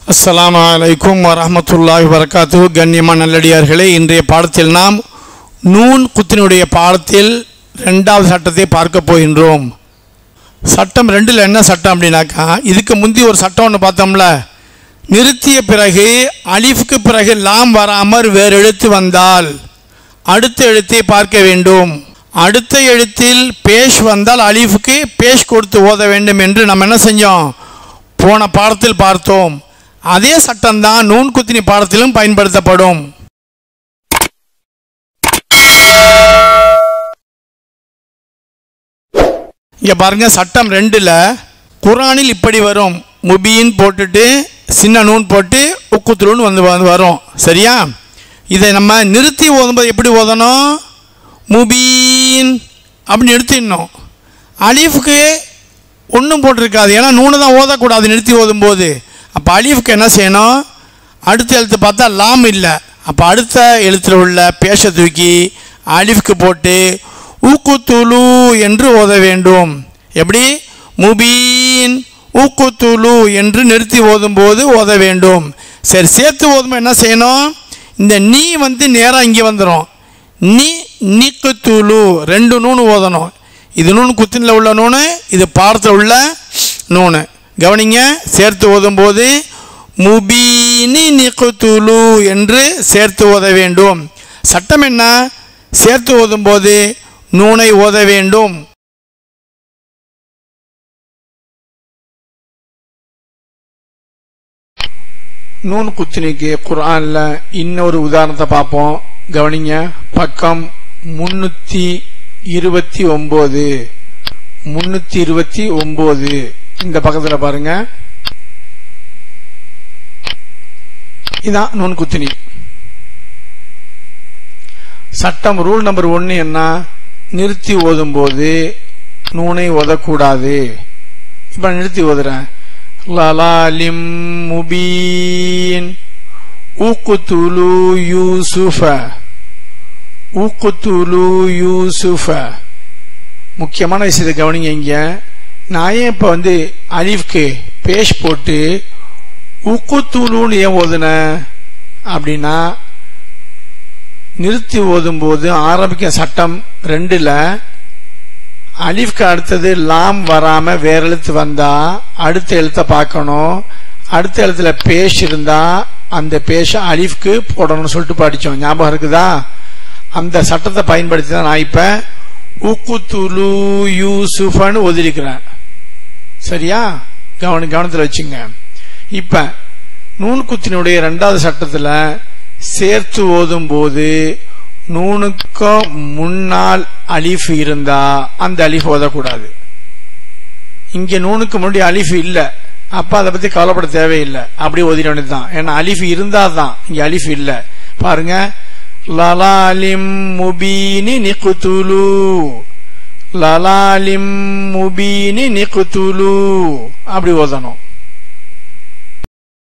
அஸ்ஸலாமு அலைக்கும் வரஹ்மத்துல்லாஹி வரகாத்து கண்ணியமான நல்லடியார்களே இன்றைய பாடத்தில் நாம் நூன் குத்தினுடைய பாடத்தில் ரெண்டாவது சட்டத்தை பார்க்க போகின்றோம் சட்டம் ரெண்டில் என்ன சட்டம் அப்படின்னாக்கா இதுக்கு முந்தி ஒரு சட்டம் ஒன்று பார்த்தோம்ல நிறுத்திய பிறகு அலிஃப்க்கு பிறகு லாம் வராமற் வேறு எழுத்து வந்தால் அடுத்த எழுத்தை பார்க்க வேண்டும் அடுத்த எழுத்தில் பேஷ் வந்தால் அலிஃபுக்கு பேஷ் கொடுத்து ஓத வேண்டும் என்று நம்ம என்ன செஞ்சோம் போன பாடத்தில் பார்த்தோம் அதே சட்டம்தான் நூன் குத்தினி பாடத்திலும் பயன்படுத்தப்படும் இங்க பாருங்க சட்டம் ரெண்டுல குரானில் இப்படி வரும் முபீன் போட்டுட்டு சின்ன நூன் போட்டு உக்குத்துலுன்னு வந்து வந்து வரும் சரியா இதை நம்ம நிறுத்தி ஓதும்போது எப்படி ஓதணும் முபீன் அப்படின்னு நிறுத்திடணும் அலீஃபுக்கு ஒன்றும் போட்டிருக்காது ஏன்னா நூனை தான் ஓதக்கூடாது நிறுத்தி ஓதும்போது அப்போ அலீஃபுக்கு என்ன செய்யணும் அடுத்த எழுத்து பார்த்தா லாம் இல்லை அப்போ அடுத்த எழுத்தில் உள்ள பேஷ தூக்கி அலிஃப்க்கு போட்டு ஊக்குத்துலு என்று ஓத வேண்டும் எப்படி முபீன் ஊக்குத்துலு என்று நிறுத்தி ஓதும்போது ஓத வேண்டும் சரி சேர்த்து ஓதும்போது என்ன செய்யணும் இந்த நீ வந்து நேராக இங்கே வந்துடும் நீ நீக்குத்துலு ரெண்டு நூனு ஓதணும் இது நூன் குத்தினில் உள்ள நூனு இது பாடத்தில் உள்ள நூனு கவனிங்க சேர்த்து ஓதும்போது முபீனி நிக்குத்துலு என்று சேர்த்து ஓத வேண்டும் சட்டம் என்ன சேர்த்து ஓதும்போது நூனை ஓத வேண்டும் நூன் குத்தினிக்கு குர்ஆன்ல இன்னொரு உதாரணத்தை பார்ப்போம் கவனிங்க பக்கம் முன்னூத்தி இருபத்தி ஒன்பது முன்னூத்தி இருபத்தி ஒன்பது இந்த பக்கத்துல பாருங்க இதான் நூன் குத்தினி சட்டம் ரூல் நம்பர் ஒன்னு என்ன நிறுத்தி ஓதும்போது நூனை ஓதக்கூடாது இப்ப நான் நிறுத்தி ஓதுறேன் லலாலிம் முபீன் ஊக்குத்துலு யூசுஃப ஊக்குத்துலு யூசுஃப முக்கியமான விஷயத்தை கவனிங்க இங்க நான் ஏன் இப்ப வந்து அலிஃப்க்கு பேஷ் போட்டு உக்குத்தூளுன்னு ஏன் ஓதுன அப்படின்னா நிறுத்தி ஓதும்போது ஆரம்பிக்க சட்டம் ரெண்டுல அலிஃப்க்கு அடுத்தது லாம் வராம வேற எழுத்து வந்தா அடுத்த எழுத்தை பார்க்கணும் அடுத்த எழுத்துல பேஷ் இருந்தா அந்த பேஷ அலிஃப்க்கு போடணும்னு சொல்லிட்டு படிச்சோம் ஞாபகம் இருக்குதா அந்த சட்டத்தை பயன்படுத்தி தான் நான் இப்ப உக்குத்துலு யூசுஃபன்னு ஒதுரிக்கிறேன் சரியா கவன கவனத்தில் வச்சுங்க இப்ப நூன் குத்தினுடைய ரெண்டாவது சட்டத்துல சேர்த்து ஓதும் போது நூனுக்கும் முன்னால் அலிஃப் இருந்தா அந்த அலிஃப் ஓதக்கூடாது இங்க நூனுக்கு முன்னாடி அலிஃப் இல்ல அப்ப அதை பத்தி கவலைப்பட தேவையில்லை அப்படி ஓதிட வேண்டியதுதான் ஏன்னா அலிஃப் இருந்தா தான் இங்க அலிஃப் இல்ல பாருங்க லலாலிம் முபீனி நிக்குத்துலு லலாலிம் முபீனி நிக்குத்துலு அப்படி ஓதணும்